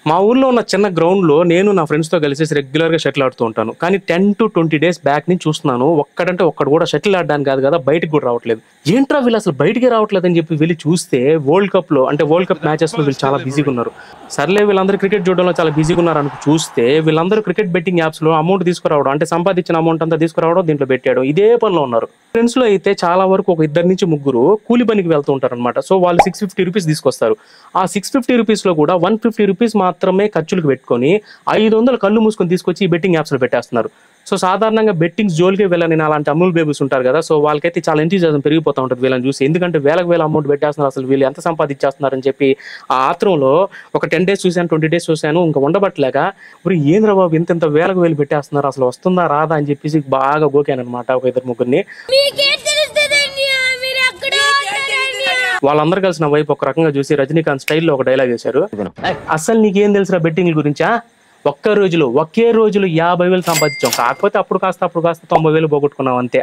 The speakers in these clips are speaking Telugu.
మా ఊర్లో ఉన్న చిన్న గ్రౌండ్ లో నేను నా ఫ్రెండ్స్ తో కలిసి రెగ్యులర్ గా షటిల్ ఆడుతూ ఉంటాను కానీ ten to twenty days back నుంచి చూస్తున్నాను ఒక్కడంటే ఒక్కడు కూడా షటిల్ ఆడడానికి కాదు కదా బయటికి కూడా రావట్లేదు ఏంట్రా వీళ్ళు అసలు బయటికి రావట్లేదు అని చెప్పి వెళ్ళి చూస్తే వరల్డ్ కప్ లో అంటే వరల్డ్ కప్ మ్యాచెస్ లో వీళ్ళు చాలా బిజీగా ఉన్నారు సర్లే వీళ్ళందరూ క్రికెట్ చూడడంలో చాలా బిజీగా ఉన్నారు అని చూస్తే వీళ్ళందరూ క్రికెట్ బెట్టింగ్ యాప్స్ లో అమౌంట్ తీసుకురావడం అంటే సంపాదించిన అమౌంట్ అంతా తీసుకురావడం దీంట్లో పెట్టాడు ఇదే పనిలో ఉన్నారు ఫ్రెండ్స్ లో అయితే చాలా వరకు ఒక ఇద్దరు నుంచి ముగ్గురు కూలి పనికి వెళ్తూ ఉంటారు అనమాట సో వాళ్ళు సిక్స్ ఫిఫ్టీ రూపీస్ తీసుకొస్తారు ఆ సిక్స్ ఫిఫ్టీ రూపీస్ లో కూడా వన్ ఫిఫ్టీ రూపీస్ మాత్రమే ఖర్చులకు పెట్టుకొని ఐదు వందలు కళ్ళు మూసుకొని తీసుకొచ్చి ఈ బెట్టింగ్ యాప్స్ లో పెట్టేస్తున్నారు సో సాధారణంగా బెట్టింగ్స్ జోలికి వెళ్ళని అలాంటి అమూల్ బేబీస్ ఉంటారు కదా సో వాళ్ళకైతే చాలా ఎంతీజాజం పెరిగిపోతూ ఉంటుంది వీళ్ళని చూసి ఎందుకంటే వేలకు వేల అమౌంట్ పెట్టేస్తున్నారు అసలు వీళ్ళు ఎంత సంపాదించేస్తున్నారని చెప్పి ఆ ఆత్రంలో ఒక టెన్ డేస్ చూశాను ట్వంటీ డేస్ చూశాను ఇంకా ఉండబట్టలేక ఇప్పుడు ఏంద్ర బాబు ఇంత ఇంత వేలకు వేలు పెట్టేస్తున్నారు అసలు వస్తుందా రాదా అని చెప్పేసి బాగా గోకాను అనమాట ఒక ఇద్దరు ముగ్గురిని మీకేం తెలుస్తుందండి మీరు ఎక్కడ వాళ్ళందరూ కలిసి నా వైపు ఒక రకంగా చూసి రజనీకాంత్ స్టైల్లో ఒక డైలాగ్ వేశారు అసలు నీకేం తెలుసురా బెట్టింగ్ గురించా ఒక్క రోజులో ఒకే రోజులో యాభై వేలు సంపాదించాం కాకపోతే అప్పుడు కాస్త అప్పుడు కాస్త తొంభై వేలు పోగొట్టుకున్నాం అంతే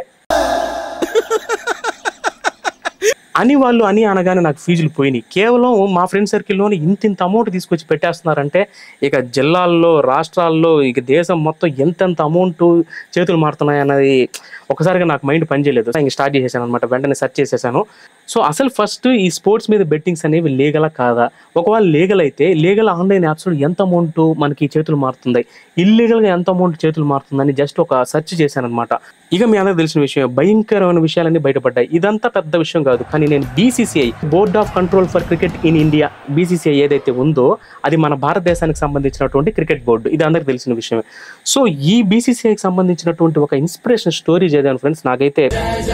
అని వాళ్ళు అని అనగానే నాకు ఫీజులు పోయినాయి కేవలం మా ఫ్రెండ్ సర్కిల్లోనే ఇంత ఇంత అమౌంట్ తీసుకొచ్చి పెట్టేస్తున్నారంటే ఇక జిల్లాల్లో రాష్ట్రాల్లో ఇక దేశం మొత్తం ఎంతెంత అమౌంట్ చేతులు మారుతున్నాయి అన్నది ఒకసారిగా నాకు మైండ్ పనిచేయలేదు ఇంక స్టార్ట్ చేసేసాను అనమాట వెంటనే సెర్చ్ చేసేసాను సో అసలు ఫస్ట్ ఈ స్పోర్ట్స్ మీద బెట్టింగ్స్ అనేవి లీగలా కాదా ఒకవేళ లీగల్ అయితే లీగల్ ఆన్లైన్ యాప్స్లో ఎంత అమౌంట్ మనకి చేతులు మారుతుంది ఇల్లీగల్గా ఎంత అమౌంట్ చేతులు మారుతుందని జస్ట్ ఒక సెర్చ్ చేశాను అనమాట ఇక మీ అందరికి తెలిసిన విషయం భయంకరమైన విషయాలన్నీ బయటపడ్డాయి ఇదంతా పెద్ద విషయం కాదు కానీ నేను BCCI board of control for cricket in India BCCI ఏదైతే ఉందో అది మన భారతదేశానికి సంబంధించినటువంటి క్రికెట్ బోర్డు ఇది అందరికి తెలిసిన విషయమే సో ఈ బీసీసీఐకి సంబంధించినటువంటి ఒక ఇన్స్పిరేషన్ స్టోరీ చదివాను ఫ్రెండ్స్ నాకైతే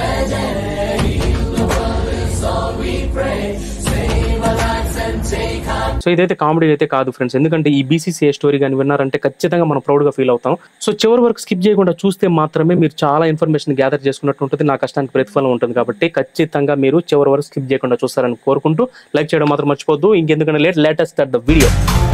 సో ఇదైతే కామెడీ అయితే కాదు ఫ్రెండ్స్ ఎందుకంటే ఈ బీసీసీఐ స్టోరీ కానీ విన్నారంటే ఖచ్చితంగా మనం ప్రౌడ్ గా ఫీల్ అవుతాం సో చివరి వరకు స్కిప్ చేయకుండా చూస్తే మాత్రమే మీరు చాలా ఇన్ఫర్మేషన్ గ్యాదర్ చేసుకున్నట్టు ఉంటుంది నా కష్టానికి ప్రతిఫలం ఉంటుంది కాబట్టి ఖచ్చితంగా మీరు చివరి వరకు స్కిప్ చేయకుండా చూస్తారని కోరుకుంటూ లైక్ చేయడం మాత్రం మర్చిపోద్దు ఇంకెందుకంటే late latest the video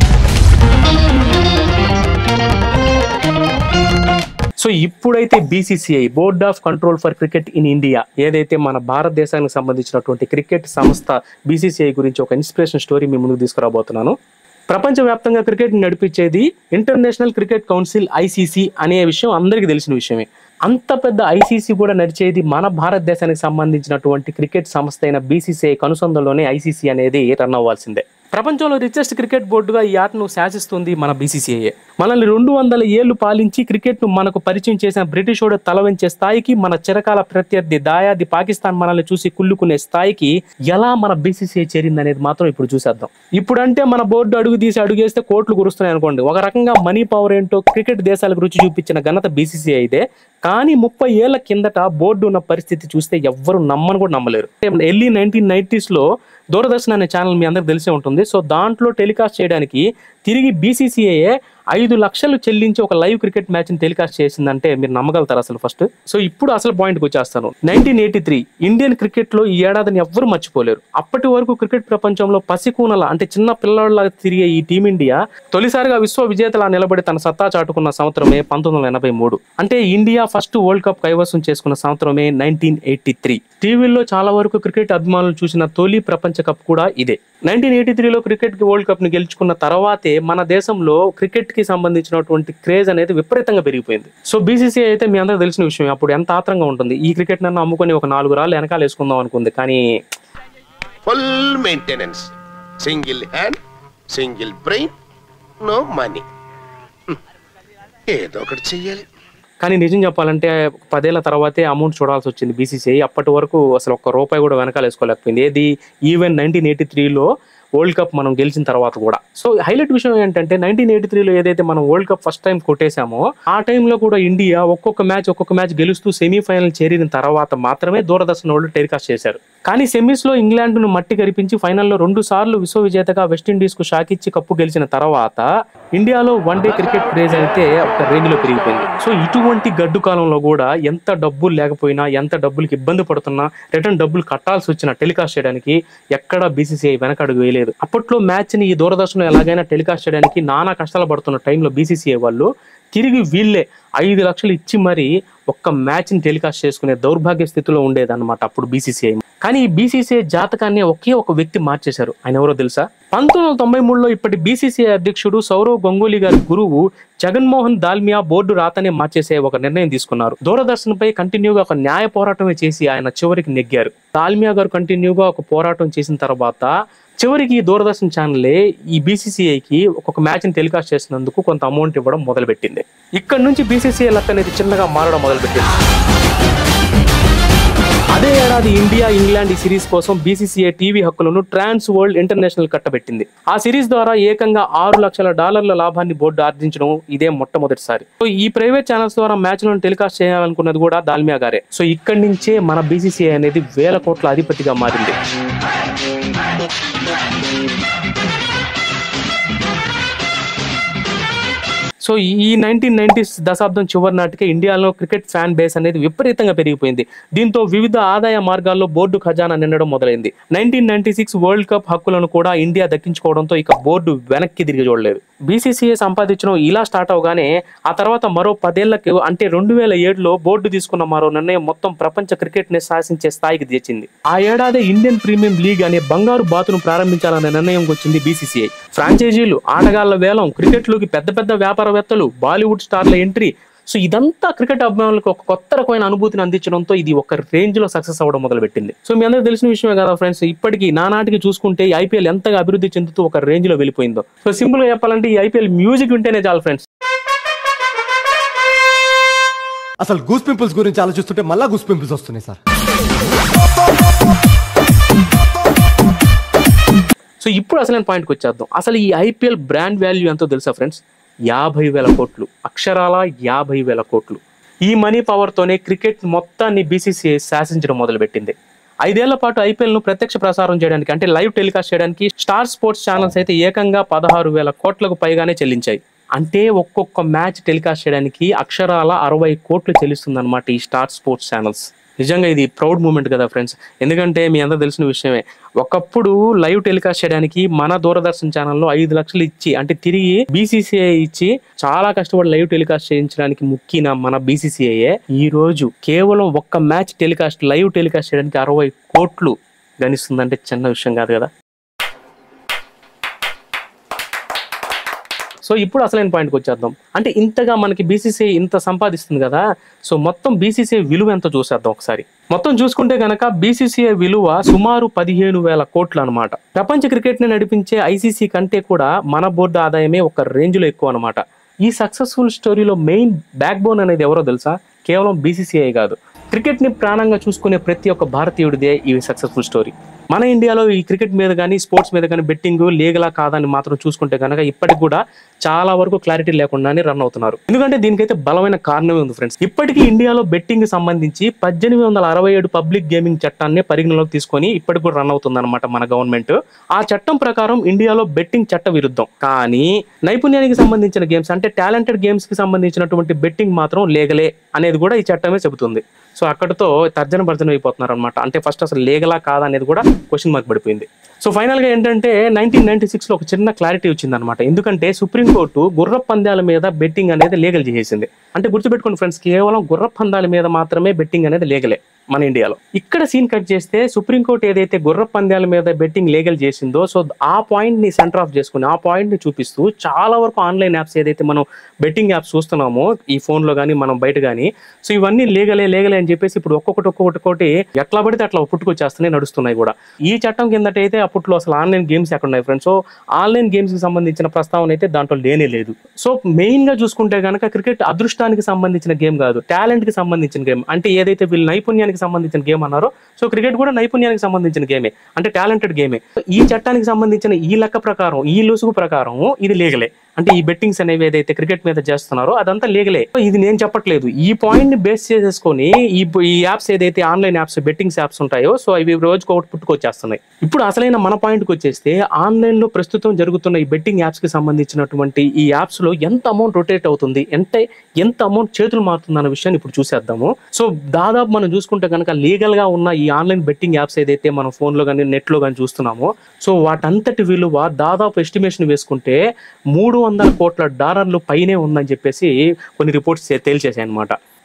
so ఇప్పుడైతే BCCI board of control for cricket in India ఏదైతే మన భారతదేశానికి సంబంధించినటువంటి క్రికెట్ సంస్థ బీసీసీఐ గురించి ఒక ఇన్స్పిరేషన్ స్టోరీ మీ ముందుకు తీసుకురాబోతున్నాను ప్రపంచవ్యాప్తంగా క్రికెట్ నడిపించేది ఇంటర్నేషనల్ క్రికెట్ కౌన్సిల్ ఐసీసీ అనే విషయం అందరికీ తెలిసిన విషయమే అంత పెద్ద ఐసీసీ కూడా నడిచేది మన భారతదేశానికి సంబంధించినటువంటి క్రికెట్ సంస్థ అయిన బీసీసీఐ కనుసంధంలోనే ఐసీసీ అనేది రన్ అవ్వాల్సిందే ప్రపంచంలో రిచెస్ట్ క్రికెట్ బోర్డుగా ఈ ఆటను శాసిస్తుంది మన బీసీసీఐ మనల్ని రెండు వందల ఏళ్లు పాలించి క్రికెట్ ను మనకు పరిచయం చేసిన బ్రిటిష్ వాడు తల వంచే స్థాయికి మన చిరకాల ప్రత్యర్థి దాయాది పాకిస్తాన్ మనల్ని చూసి కుళ్ళుకునే స్థాయికి ఎలా మన బీసీసీఐ చేరింది అనేది మాత్రం ఇప్పుడు చూసేద్దాం ఇప్పుడంటే మన బోర్డు అడుగు తీసి అడుగేస్తే కోట్లు కురుస్తున్నాయి అనుకోండి ఒక రకంగా మనీ పవర్ ఏంటో క్రికెట్ దేశాలకు రుచి చూపించిన ఘనత బీసీసీఐ అయితే కానీ ముప్పై ఏళ్ల కిందట బోర్డు ఉన్న పరిస్థితి చూస్తే ఎవ్వరు నమ్మని కూడా నమ్మలేరు ఎర్లీ నైన్టీన్ నైన్టీస్ లో దూరదర్శన్ అనే ఛానల్ మీ అందరికి తెలిసే ఉంటుంది సో దాంట్లో టెలికాస్ట్ చేయడానికి తిరిగి బీసీసీఐ ఐదు లక్షలు చెల్లించి ఒక లైవ్ క్రికెట్ మ్యాచ్ ని టెలికాస్ట్ చేసిందంటే మీరు నమ్మగలుగుతారు అసలు ఫస్ట్ సో ఇప్పుడు అసలు పాయింట్కి వచ్చేస్తాను nineteen eighty three Indian cricket లో ఈ ఏడాదిని ఎవ్వరు మర్చిపోలేరు అప్పటి వరకు క్రికెట్ ప్రపంచంలో పసికూనల అంటే చిన్న పిల్లల తిరిగే ఈ టీమిండియా తొలిసారిగా విశ్వ విజేతలా నిలబడి తన సత్తా చాటుకున్న సంవత్సరమే పంతొమ్మిది వందల ఎనభై మూడు అంటే ఇండియా ఫస్ట్ వరల్డ్ కప్ కైవసం చేసుకున్న సంవత్సరమే నైన్టీన్ ఎయిటీ త్రీ టీవీల్లో చాలా వరకు క్రికెట్ అభిమానులు చూసిన తొలి ప్రపంచ కప్ కూడా ఇదే నైన్టీన్ ఎయిటీ త్రీలో క్రికెట్ వరల్డ్ కప్ ని గెలుచుకున్న తర్వాతే మన దేశంలో క్రికెట్ కి సంబంధించినటువంటి క్రేజ్ అనేది విపరీతంగా పెరిగిపోయింది సో బీసీసీఐ అయితే మీ అందరూ తెలిసిన విషయం అప్పుడు ఎంత ఆత్రంగా ఉంటుంది ఈ క్రికెట్ నన్ను అమ్ముకొని ఒక నాలుగు రాళ్ళు వెనకాల వేసుకుందాం అనుకుంది కానీ full maintenance single hand single brain no money ఏదో ఒకటి చెయ్యాలి కానీ నిజం చెప్పాలంటే పదేళ్ల తర్వాతే అమౌంట్ చూడాల్సి వచ్చింది బీసీసీఐ అప్పటి వరకు అసలు ఒక్క రూపాయి కూడా వెనకాల వేసుకోలేకపోయింది ఏది ఈవెన్ నైన్టీన్ ఎయిటీ త్రీలో వరల్డ్ కప్ మనం గెలిచిన తర్వాత కూడా సో హైలైట్ విషయం ఏంటంటే నైన్టీన్ ఎయిటీ త్రీలో ఏదైతే మనం వరల్డ్ కప్ ఫస్ట్ టైం కొట్టేశామో ఆ టైంలో కూడా ఇండియా ఒక్కొక్క మ్యాచ్ ఒక్కొక్క మ్యాచ్ గెలుస్తూ సెమీఫైనల్ చేరిన తర్వాత మాత్రమే దూరదర్శన్ వాళ్ళు టెలికాస్ట్ చేశారు కానీ సెమీస్ లో ఇంగ్లాండ్ ను మట్టి కరిపించి ఫైనల్లో రెండు సార్లు విశ్వ విజేతగా వెస్టిండీస్ కు షాక్ ఇచ్చి కప్పు గెలిచిన తర్వాత ఇండియాలో వన్ డే క్రికెట్ క్రేజ్ అయితే ఒక రేంజ్ లో పెరిగిపోయింది సో ఇటువంటి గడ్డు కాలంలో కూడా ఎంత డబ్బులు లేకపోయినా ఎంత డబ్బులకి ఇబ్బంది పడుతున్నా రిటర్న్ డబ్బులు కట్టాల్సి వచ్చిన టెలికాస్ట్ చేయడానికి ఎక్కడ బీసీసీఐ వెనకడుగు వేయలేదు అప్పట్లో మ్యాచ్ ని ఈ దూరదర్శన్ ఎలాగైనా టెలికాస్ట్ చేయడానికి నానా కష్టాలు పడుతున్న టైంలో బీసీసీఐ వాళ్ళు తిరిగి వీళ్ళే ఐదు లక్షలు ఇచ్చి మరి ఒక్క మ్యాచ్ ని టెలికాస్ట్ చేసుకునే దౌర్భాగ్య స్థితిలో ఉండేదన్నమాట అప్పుడు బీసీసీఐ కానీ ఈ బీసీసీఐ జాతకాన్ని ఒకే ఒక వ్యక్తి మార్చేశారు ఆయన ఎవరో తెలుసా పంతొమ్మిది వందల తొంభై మూడులో ఇప్పటి బీసీసీఐ అధ్యక్షుడు సౌరవ్ గంగూలీ గారి గురువు జగన్మోహన్ దాల్మియా బోర్డు రాతనే మార్చేసే ఒక నిర్ణయం తీసుకున్నారు దూరదర్శన్ పై కంటిన్యూగా ఒక న్యాయ పోరాటమే చేసి ఆయన చివరికి నెగ్గారు దాల్మియా గారు కంటిన్యూగా ఒక పోరాటం చేసిన తర్వాత చివరికి ఈ దూరదర్శన్ ఛానలే ఈ బీసీసీఐకి ఒక్కొక్క మ్యాచ్ ని టెలికాస్ట్ చేసినందుకు కొంత అమౌంట్ ఇవ్వడం మొదలుపెట్టింది ఇక్కడ నుంచి బీసీసీఐ లెక్క అనేది చిన్నగా మారడం మొదలుపెట్టింది అదే ఏడాది ఇండియా ఇంగ్లాండ్ ఈ సిరీస్ కోసం బీసీసీఐ టీవీ హక్కులను ట్రాన్స్ వరల్డ్ ఇంటర్నేషనల్ కట్టబెట్టింది ఆ సిరీస్ ద్వారా ఏకంగా ఆరు లక్షల డాలర్ల లాభాన్ని బోర్డు ఆర్జించడం ఇదే మొట్టమొదటిసారి సో ఈ ప్రైవేట్ ఛానల్స్ ద్వారా మ్యాచ్లను టెలికాస్ట్ చేయాలనుకున్నది కూడా దాల్మియా గారే సో ఇక్కడి నుంచే మన బీసీసీఐ అనేది వేల కోట్ల అధిపతిగా మారింది సో ఈ నైన్టీన్ నైన్టీస్ దశాబ్దం చివరి నాటికే ఇండియాలో క్రికెట్ ఫ్యాన్ బేస్ అనేది విపరీతంగా పెరిగిపోయింది దీంతో వివిధ ఆదాయ మార్గాల్లో బోర్డు ఖజానా నిండడం మొదలైంది nineteen ninety six world cup హక్కులను కూడా ఇండియా దక్కించుకోవడంతో ఇక బోర్డు వెనక్కి తిరిగి చూడలేదు బీసీసీఐ సంపాదించడం ఇలా స్టార్ట్ అవగానే ఆ తర్వాత మరో పదేళ్లకు అంటే రెండు వేల ఏడులో బోర్డు తీసుకున్న మరో నిర్ణయం మొత్తం ప్రపంచ క్రికెట్ ని శాసించే స్థాయికి తెచ్చింది ఆ ఏడాది ఇండియన్ ప్రీమియం లీగ్ అనే బంగారు బాతును ప్రారంభించాలనే నిర్ణయం వచ్చింది బీసీసీఐ ఫ్రాంచైజీలు ఆటగాళ్ల వేలం క్రికెట్ లోకి పెద్ద పెద్ద వ్యాపారవేత్తలు బాలీవుడ్ స్టార్ల ఎంట్రీ సో ఇదంతా క్రికెట్ అభిమానులకు ఒక కొత్త రకమైన అనుభూతిని అందించడంతో ఇది ఒక రేంజ్ లో సక్సెస్ అవ్వడం మొదలుపెట్టింది సో మీ అందరికీ తెలిసిన విషయమే కదా ఫ్రెండ్స్ ఇప్పటికీ నానాటికి చూసుకుంటే ఈ ఐపీఎల్ ఎంతగా అభివృద్ధి చెందుతూ ఒక రేంజ్ లో వెళ్ళిపోయిందో సో సింపుల్ గా చెప్పాలంటే ఈ ఐపీఎల్ మ్యూజిక్ వింటేనే చాలు ఫ్రెండ్స్ అసలు గూస్ పింపుల్స్ గురించి ఆలోచిస్తుంటే మళ్ళా గూస్ పింపుల్స్ వస్తున్నాయి సార్ సో ఇప్పుడు అసలైన పాయింట్కి వచ్చేద్దాం అసలు ఈ ఐపీఎల్ బ్రాండ్ వాల్యూ ఎంతో తెలుసా ఫ్రెండ్స్ యాభై వేల కోట్లు అక్షరాల యాభై వేల కోట్లు ఈ మనీ పవర్తోనే క్రికెట్ మొత్తాన్ని బీసీసీఐ శాసించడం మొదలుపెట్టింది ఐదేళ్ల పాటు ఐపీఎల్ ను ప్రత్యక్ష ప్రసారం చేయడానికి అంటే లైవ్ టెలికాస్ట్ చేయడానికి స్టార్ స్పోర్ట్స్ ఛానల్స్ అయితే ఏకంగా పదహారు వేల కోట్లకు పైగానే చెల్లించాయి అంటే ఒక్కొక్క మ్యాచ్ టెలికాస్ట్ చేయడానికి అక్షరాల అరవై కోట్లు చెల్లిస్తుంది ఈ స్టార్ స్పోర్ట్స్ ఛానల్స్ నిజంగా ఇది ప్రౌడ్ మూమెంట్ కదా ఫ్రెండ్స్ ఎందుకంటే మీ అందరూ తెలిసిన విషయమే ఒకప్పుడు లైవ్ టెలికాస్ట్ చేయడానికి మన దూరదర్శన్ ఛానల్లో ఐదు లక్షలు ఇచ్చి అంటే తిరిగి బీసీసీఐ ఇచ్చి చాలా కష్టపడి లైవ్ టెలికాస్ట్ చేయించడానికి ముక్కిన మన బీసీసీఐ ఈ రోజు కేవలం ఒక్క మ్యాచ్ టెలికాస్ట్ లైవ్ టెలికాస్ట్ చేయడానికి అరవై కోట్లు గణిస్తుందంటే చిన్న విషయం కాదు కదా సో ఇప్పుడు అసలైన పాయింట్కి వచ్చేద్దాం అంటే ఇంతగా మనకి బీసీసీఐ ఇంత సంపాదిస్తుంది కదా సో మొత్తం బీసీసీఐ విలువ ఎంతో చూసేద్దాం ఒకసారి మొత్తం చూసుకుంటే గనక బీసీసీఐ విలువ సుమారు పదిహేను వేల కోట్లు అనమాట ప్రపంచ క్రికెట్ ని నడిపించే ఐసీసీ కంటే కూడా మన బోర్డు ఆదాయమే ఒక రేంజ్ లో ఎక్కువ అనమాట ఈ సక్సెస్ఫుల్ స్టోరీలో మెయిన్ బ్యాక్ బోన్ అనేది ఎవరో తెలుసా కేవలం బీసీసీఐ కాదు క్రికెట్ ని ప్రాణంగా చూసుకునే ప్రతి ఒక్క భారతీయుడిదే ఈ సక్సెస్ఫుల్ స్టోరీ మన ఇండియాలో ఈ క్రికెట్ మీద కానీ స్పోర్ట్స్ మీద కానీ బెట్టింగ్ లీగలా కాదని మాత్రం చూసుకుంటే కనుక ఇప్పటికి కూడా చాలా వరకు క్లారిటీ లేకుండానే రన్ అవుతున్నారు ఎందుకంటే దీనికైతే బలమైన కారణమే ఉంది ఫ్రెండ్స్ ఇప్పటికీ ఇండియాలో బెట్టింగ్ సంబంధించి పద్దెనిమిది వందల అరవై ఏడు పబ్లిక్ గేమింగ్ చట్టాన్ని పరిగణలోకి తీసుకొని ఇప్పటికి కూడా రన్ అవుతుంది అనమాట మన గవర్నమెంట్ ఆ చట్టం ప్రకారం ఇండియాలో బెట్టింగ్ చట్ట విరుద్ధం కానీ నైపుణ్యానికి సంబంధించిన గేమ్స్ అంటే టాలెంటెడ్ గేమ్స్ కి సంబంధించినటువంటి బెట్టింగ్ మాత్రం లేగలే అనేది కూడా ఈ చట్టమే చెబుతుంది సో అక్కడతో తర్జన భర్జన అయిపోతున్నారు అనమాట అంటే ఫస్ట్ అసలు లేగలా కాదా అనేది కూడా క్వశ్చన్ మార్క్ పడిపోయింది సో ఫైనల్ గా ఏంటంటే నైన్టీన్ నైన్టీ సిక్స్ లో ఒక చిన్న క్లారిటీ వచ్చింది అనమాట ఎందుకంటే సుప్రీంకోర్టు గుర్ర పందాల మీద బెట్టింగ్ అనేది లీగల్ చేసేసింది అంటే గుర్తుపెట్టుకోండి ఫ్రెండ్స్ కేవలం గుర్ర పందాల మీద మాత్రమే బెట్టింగ్ అనేది లీగలే మన ఇండియాలో ఇక్కడ సీన్ కట్ చేస్తే సుప్రీంకోర్టు ఏదైతే గుర్ర పందాల మీద బెట్టింగ్ లీగల్ చేసిందో సో ఆ పాయింట్ ని సెంటర్ ఆఫ్ చేసుకుని ఆ పాయింట్ ని చూపిస్తూ చాలా వరకు ఆన్లైన్ యాప్స్ ఏదైతే మనం బెట్టింగ్ యాప్స్ చూస్తున్నామో ఈ ఫోన్ లో కానీ మనం బయట కానీ సో ఇవన్నీ లీగలే లీగలే అని చెప్పేసి ఇప్పుడు ఒక్కొక్కటి ఒక్కొక్కటి ఒక్కొక్కటి ఎట్లా పడితే అట్లా పుట్టుకొచ్చేస్తున్నాయి నడుస్తున్నాయి కూడా ఈ చట్టం కిందట అయితే అప్పట్లో అసలు ఆన్లైన్ గేమ్స్ ఎక్కడ ఉన్నాయి ఫ్రెండ్స్ సో ఆన్లైన్ గేమ్స్ కి సంబంధించిన ప్రస్తావన అయితే దాంట్లో లేనే లేదు సో మెయిన్ గా చూసుకుంటే కనుక క్రికెట్ అదృష్టానికి సంబంధించిన గేమ్ కాదు టాలెంట్ కి సంబంధించిన గేమ్ అంటే ఏదైతే వీళ్ళు నైపుణ్యానికి సంబంధించిన గేమ్ అన్నారో సో క్రికెట్ కూడా నైపుణ్యానికి సంబంధించిన గేమే అంటే టాలెంటెడ్ గేమే ఈ చట్టానికి సంబంధించిన ఈ లెక్క ప్రకారం ఈ లొసుగు ప్రకారం ఇది లీగలే అంటే ఈ బెట్టింగ్స్ అనేవి ఏదైతే క్రికెట్ మీద చేస్తున్నారో అదంతా లీగలే సో ఇది నేను చెప్పట్లేదు ఈ పాయింట్ ని బేస్ చేసేసుకొని ఈ ఈ యాప్స్ ఏదైతే ఆన్లైన్ యాప్స్ బెట్టింగ్స్ యాప్స్ ఉంటాయో సో అవి రోజుకి ఒకటి పుట్టుకొచ్చేస్తున్నాయి ఇప్పుడు అసలైన మన పాయింట్కి వచ్చేస్తే ఆన్లైన్ లో ప్రస్తుతం జరుగుతున్న ఈ బెట్టింగ్ యాప్స్ కి సంబంధించినటువంటి ఈ యాప్స్ లో ఎంత అమౌంట్ రొటేట్ అవుతుంది ఎంత ఎంత అమౌంట్ చేతులు మారుతుంది అన్న విషయాన్ని ఇప్పుడు చూసేద్దాము సో దాదాపు మనం చూసుకుంటే కనుక లీగల్ గా ఉన్న ఈ ఆన్లైన్ బెట్టింగ్ యాప్స్ ఏదైతే మనం ఫోన్ లో కానీ నెట్ లో కానీ చూస్తున్నామో సో వాటంతటి విలువ దాదాపు ఎస్టిమేషన్ వేసుకుంటే మూడు వందల కోట్ల డాలర్లు పైనే ఉందని చెప్పేసి కొన్ని రిపోర్ట్స్ తేల్చేసాయి అనమాట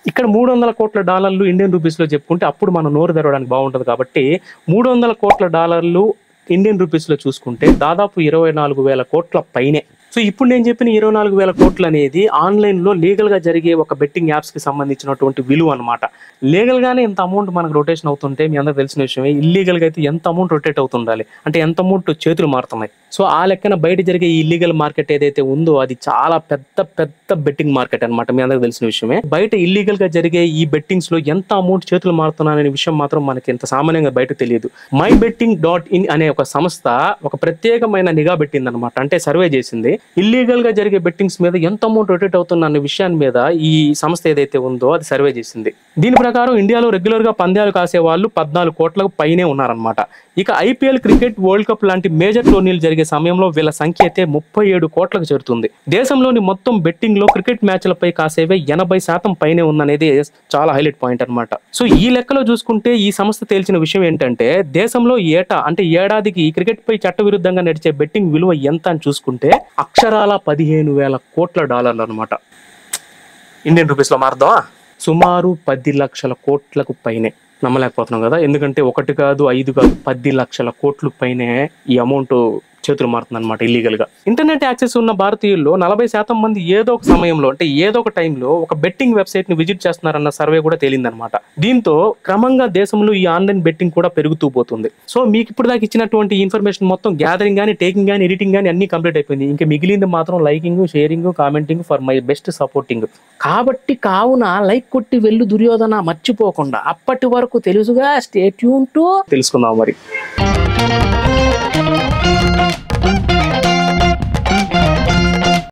ఇక్కడ మూడు వందల కోట్ల డాలర్లు ఇండియన్ రూపీస్ లో చెప్పుకుంటే అప్పుడు మనం నోరు తెరవడానికి బాగుంటది కాబట్టి మూడు వందల కోట్ల డాలర్లు ఇండియన్ రూపీస్ లో చూసుకుంటే దాదాపు ఇరవై నాలుగు వేల కోట్ల పైనే సో ఇప్పుడు నేను చెప్పిన ఇరవై నాలుగు వేల కోట్లు అనేది ఆన్లైన్ లో లీగల్ గా జరిగే ఒక బెట్టింగ్ యాప్స్ కి సంబంధించినటువంటి విలువ అనమాట లీగల్ గానే ఎంత అమౌంట్ మనకు రొటేషన్ అవుతుంటే మీ అందరికి తెలిసిన విషయమే ఇల్లీగల్ గా అయితే ఎంత అమౌంట్ రొటేట్ అవుతుండాలి అంటే ఎంత అమౌంట్ చేతులు మారుతున్నాయి సో ఆ లెక్కన బయట జరిగే ఈ ఇల్లీగల్ మార్కెట్ ఏదైతే ఉందో అది చాలా పెద్ద పెద్ద బెట్టింగ్ మార్కెట్ అన్నమాట మీ అందరికి తెలిసిన విషయమే బయట ఇల్లీగల్ గా జరిగే ఈ బెట్టింగ్స్ లో ఎంత అమౌంట్ చేతులు మారుతున్నాయనే విషయం మాత్రం మనకి ఇంత సామాన్యంగా బయట తెలియదు మై బెట్టింగ్ డాట్ ఇన్ అనే ఒక సంస్థ ఒక ప్రత్యేకమైన నిఘా పెట్టింది అనమాట అంటే సర్వే చేసింది ఇల్లీగల్ గా జరిగే బెట్టింగ్స్ మీద ఎంత అమౌంట్ రొటేట్ అవుతున్న అనే విషయాన్ని మీద ఈ సంస్థ ఏదైతే ఉందో అది సర్వే చేసింది దీని ప్రకారం ఇండియాలో రెగ్యులర్ గా పందాలు కాసే వాళ్ళు పద్నాలుగు కోట్లకు పైనే ఉన్నారనమాట ఇక ఐపీఎల్ క్రికెట్ వరల్డ్ కప్ లాంటి మేజర్ టోర్నీలు జరిగే సమయంలో వీళ్ళ సంఖ్య అయితే ముప్పై ఏడు కోట్లకు చేరుతుంది దేశంలోని మొత్తం బెట్టింగ్ లో క్రికెట్ మ్యాచ్లపై కాసేవే ఎనభై శాతం పైనే ఉందనేది చాలా హైలైట్ పాయింట్ అన్నమాట సో ఈ లెక్కలో చూసుకుంటే ఈ సంస్థ తేల్చిన విషయం ఏంటంటే దేశంలో ఏటా అంటే ఏడాదికి క్రికెట్ పై చట్టవిరుద్ధంగా నడిచే బెట్టింగ్ విలువ ఎంత అని చూసుకుంటే అక్షరాల పదిహేను వేల కోట్ల డాలర్లు అనమాట ఇండియన్ రూపీస్ లో మారుదామా సుమారు పది లక్షల కోట్లకు పైనే నమ్మలేకపోతున్నాం కదా ఎందుకంటే ఒకటి కాదు ఐదు కాదు పది లక్షల కోట్లు పైనే ఈ అమౌంట్ చేతులు మారుతుంది అనమాట ఇల్లీగల్ గా ఇంటర్నెట్ యాక్సెస్ ఉన్న భారతీయుల్లో నలభై శాతం మంది ఏదో ఒక సమయంలో అంటే ఏదో ఒక టైంలో ఒక బెట్టింగ్ వెబ్సైట్ ని విజిట్ చేస్తున్నారన్న సర్వే కూడా తేలిందనమాట దీంతో క్రమంగా దేశంలో ఈ ఆన్లైన్ బెట్టింగ్ కూడా పెరుగుతూ పోతుంది సో మీకు ఇప్పుడు దాకా ఇచ్చినటువంటి ఇన్ఫర్మేషన్ మొత్తం గ్యాదరింగ్ కానీ టేకింగ్ కానీ ఎడిటింగ్ కానీ అన్ని కంప్లీట్ అయిపోయింది ఇంకా మిగిలింది మాత్రం liking sharing commenting for my best supporting కాబట్టి కావున లైక్ కొట్టి వెళ్ళు దుర్యోధన మర్చిపోకుండా అప్పటి వరకు తెలుసుగా స్టే ట్యూన్ టు తెలుసుకుందాం మరి